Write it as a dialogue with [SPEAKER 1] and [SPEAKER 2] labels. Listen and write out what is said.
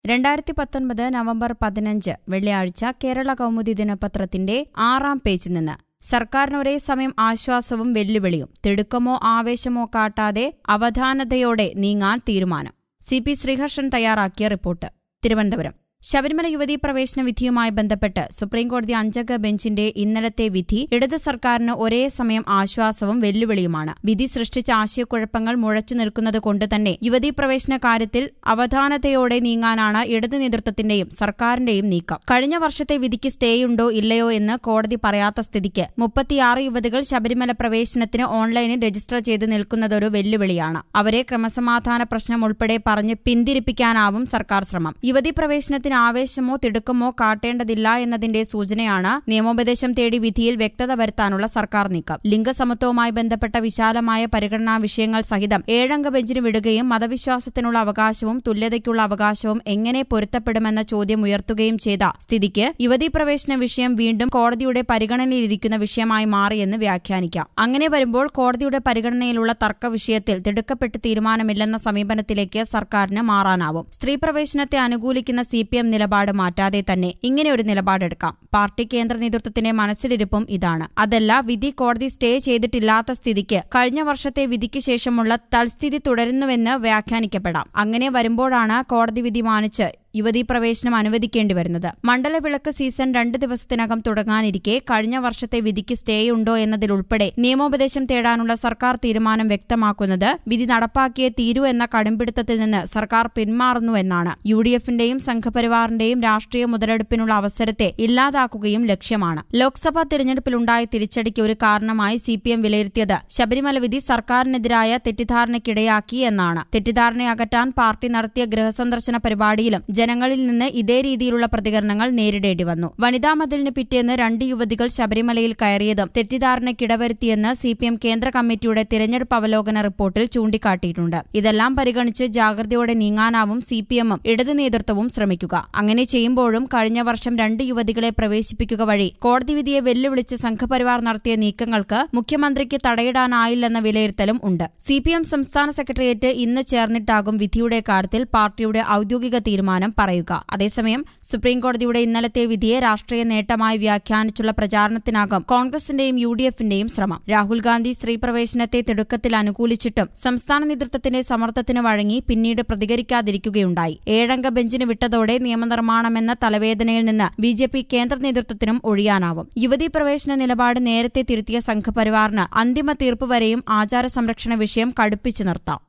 [SPEAKER 1] രണ്ടായിരത്തി പത്തൊൻപത് നവംബർ പതിനഞ്ച് വെള്ളിയാഴ്ച കേരള കൗമുദി ദിനപത്രത്തിന്റെ ആറാം പേജിൽ നിന്ന് സർക്കാരിന് ഒരേ സമയം ആശ്വാസവും വെല്ലുവിളിയും തിടുക്കമോ ആവേശമോ കാട്ടാതെ അവധാനതയോടെ നീങ്ങാൻ തീരുമാനം സി പി ശ്രീഹർഷൻ തയ്യാറാക്കിയ റിപ്പോർട്ട് തിരുവനന്തപുരം ശബരിമല യുവതീ പ്രവേശന വിധിയുമായി ബന്ധപ്പെട്ട് സുപ്രീംകോടതി അഞ്ചംഗ ബെഞ്ചിന്റെ ഇന്നലത്തെ വിധി ഇടത് സർക്കാരിന് ഒരേ സമയം ആശ്വാസവും വെല്ലുവിളിയുമാണ് വിധി സൃഷ്ടിച്ച ആശയക്കുഴപ്പങ്ങൾ മുഴച്ചു നിൽക്കുന്നത് കൊണ്ട് തന്നെ യുവതീ പ്രവേശന കാര്യത്തിൽ അവധാനതയോടെ നീങ്ങാനാണ് ഇടത് നേതൃത്വത്തിന്റെയും സർക്കാരിന്റെയും നീക്കം കഴിഞ്ഞ വർഷത്തെ വിധിക്ക് സ്റ്റേയുണ്ടോ ഇല്ലയോ എന്ന് കോടതി പറയാത്ത സ്ഥിതിക്ക് മുപ്പത്തിയാറ് യുവതികൾ ശബരിമല പ്രവേശനത്തിന് ഓൺലൈനിൽ രജിസ്റ്റർ ചെയ്ത് നിൽക്കുന്നതൊരു വെല്ലുവിളിയാണ് അവരെ ക്രമസമാധാന പ്രശ്നം ഉൾപ്പെടെ പറഞ്ഞ് പിന്തിരിപ്പിക്കാനാവും സർക്കാർ ശ്രമം യുവതീ പ്രവേശനത്തിന് ആവേശമോ തിടുക്കമോ കാട്ടേണ്ടതില്ല എന്നതിന്റെ സൂചനയാണ് നിയമോപദേശം തേടി വിധിയിൽ വ്യക്തത വരുത്താനുള്ള സർക്കാർ നീക്കം ലിംഗസമത്വവുമായി ബന്ധപ്പെട്ട വിശാലമായ പരിഗണനാ വിഷയങ്ങൾ സഹിതം ഏഴംഗ ബെഞ്ചിന് വിടുകയും മതവിശ്വാസത്തിനുള്ള അവകാശവും തുല്യതയ്ക്കുള്ള അവകാശവും എങ്ങനെ പൊരുത്തപ്പെടുമെന്ന ചോദ്യം ഉയർത്തുകയും ചെയ്ത സ്ഥിതിക്ക് യുവതീ പ്രവേശന വിഷയം വീണ്ടും കോടതിയുടെ പരിഗണനയിലിരിക്കുന്ന വിഷയമായി മാറിയെന്ന് വ്യാഖ്യാനിക്കാം അങ്ങനെ വരുമ്പോൾ കോടതിയുടെ പരിഗണനയിലുള്ള തർക്ക വിഷയത്തിൽ തിടുക്കപ്പെട്ട് തീരുമാനമില്ലെന്ന സമീപനത്തിലേക്ക് സർക്കാരിന് മാറാനാവും സ്ത്രീ പ്രവേശനത്തെ അനുകൂലിക്കുന്ന സി പി എം നിലപാട് മാറ്റാതെ തന്നെ ഇങ്ങനെ ഒരു നിലപാടെടുക്കാം പാർട്ടി കേന്ദ്ര നേതൃത്വത്തിന്റെ മനസ്സിലിരിപ്പും ഇതാണ് അതല്ല വിധി കോടതി സ്റ്റേ ചെയ്തിട്ടില്ലാത്ത സ്ഥിതിക്ക് കഴിഞ്ഞ വർഷത്തെ വിധിക്ക് ശേഷമുള്ള തൽസ്ഥിതി തുടരുന്നുവെന്ന് വ്യാഖ്യാനിക്കപ്പെടാം അങ്ങനെ വരുമ്പോഴാണ് കോടതി വിധി മാനിച്ച് യുവതീ പ്രവേശനം അനുവദിക്കേണ്ടി വരുന്നത് മണ്ഡലവിളക്ക് സീസൺ രണ്ട് ദിവസത്തിനകം തുടങ്ങാനിരിക്കെ കഴിഞ്ഞ വർഷത്തെ വിധിക്ക് സ്റ്റേയുണ്ടോ എന്നതിലുൾപ്പെടെ നിയമോപദേശം തേടാനുള്ള സർക്കാർ തീരുമാനം വ്യക്തമാക്കുന്നത് വിധി നടപ്പാക്കിയേ തീരൂ എന്ന കടുംപിടുത്തത്തിൽ നിന്ന് സർക്കാർ പിന്മാറുന്നുവെന്നാണ് യു ഡി എഫിന്റെയും സംഘപരിവാറിന്റെയും രാഷ്ട്രീയ മുതലെടുപ്പിനുള്ള അവസരത്തെ ഇല്ലാതാക്കുകയും ലക്ഷ്യമാണ് ലോക്സഭാ തിരഞ്ഞെടുപ്പിലുണ്ടായ തിരിച്ചടിക്ക് ഒരു കാരണമായി സി പി എം വിലയിരുത്തിയത് ശബരിമല വിധി സർക്കാരിനെതിരായ തെറ്റിദ്ധാരണയ്ക്കിടയാക്കി എന്നാണ് തെറ്റിദ്ധാരണ അകറ്റാൻ പാർട്ടി നടത്തിയ ഗൃഹസന്ദർശന പരിപാടിയിലും ജനങ്ങളിൽ നിന്ന് ഇതേ രീതിയിലുള്ള പ്രതികരണങ്ങൾ നേരിടേണ്ടി വന്നു വനിതാ മതിലിന് പിറ്റേന്ന് രണ്ട് യുവതികൾ ശബരിമലയിൽ കയറിയതും തെറ്റിദ്ധാരണയ്ക്കിടവരുത്തിയെന്ന് സി പി എം കേന്ദ്ര കമ്മിറ്റിയുടെ തിരഞ്ഞെടുപ്പ് അവലോകന റിപ്പോർട്ടിൽ ചൂണ്ടിക്കാട്ടിയിട്ടുണ്ട് ഇതെല്ലാം പരിഗണിച്ച് ജാഗ്രതയോടെ നീങ്ങാനാവും സി പി എമ്മും ഇടത് നേതൃത്വവും ശ്രമിക്കുക അങ്ങനെ ചെയ്യുമ്പോഴും കഴിഞ്ഞ വർഷം രണ്ട് യുവതികളെ പ്രവേശിപ്പിക്കുക വഴി കോടതി വിധിയെ വെല്ലുവിളിച്ച് സംഘപരിവാർ നടത്തിയ നീക്കങ്ങൾക്ക് മുഖ്യമന്ത്രിക്ക് തടയിടാനായില്ലെന്ന വിലയിരുത്തലും ഉണ്ട് സി പി എം സംസ്ഥാന സെക്രട്ടേറിയറ്റ് ഇന്ന് ചേർന്നിട്ടാകും വിധിയുടെ കാര്യത്തിൽ പാർട്ടിയുടെ ഔദ്യോഗിക തീരുമാനം പറയുക അതേസമയം സുപ്രീംകോടതിയുടെ ഇന്നലത്തെ വിധിയെ രാഷ്ട്രീയ നേട്ടമായി വ്യാഖ്യാനിച്ചുള്ള പ്രചാരണത്തിനാകും കോൺഗ്രസിന്റെയും യു ഡി എഫിന്റെയും ശ്രമം രാഹുൽ ഗാന്ധി സ്ത്രീ പ്രവേശനത്തെ തിടുക്കത്തിൽ അനുകൂലിച്ചിട്ടും സംസ്ഥാന നേതൃത്വത്തിന്റെ സമ്മർദ്ദത്തിന് വഴങ്ങി പിന്നീട് പ്രതികരിക്കാതിരിക്കുകയുണ്ടായി ഏഴംഗ ബെഞ്ചിന് വിട്ടതോടെ നിയമനിർമ്മാണമെന്ന തലവേദനയിൽ നിന്ന് ബി ജെ പി കേന്ദ്ര നേതൃത്വത്തിനും ഒഴിയാനാവും യുവതീ പ്രവേശന നിലപാട് നേരത്തെ തിരുത്തിയ സംഘപരിവാറിന് അന്തിമ തീർപ്പ് വരെയും ആചാര സംരക്ഷണ വിഷയം കടുപ്പിച്ചു നിർത്താം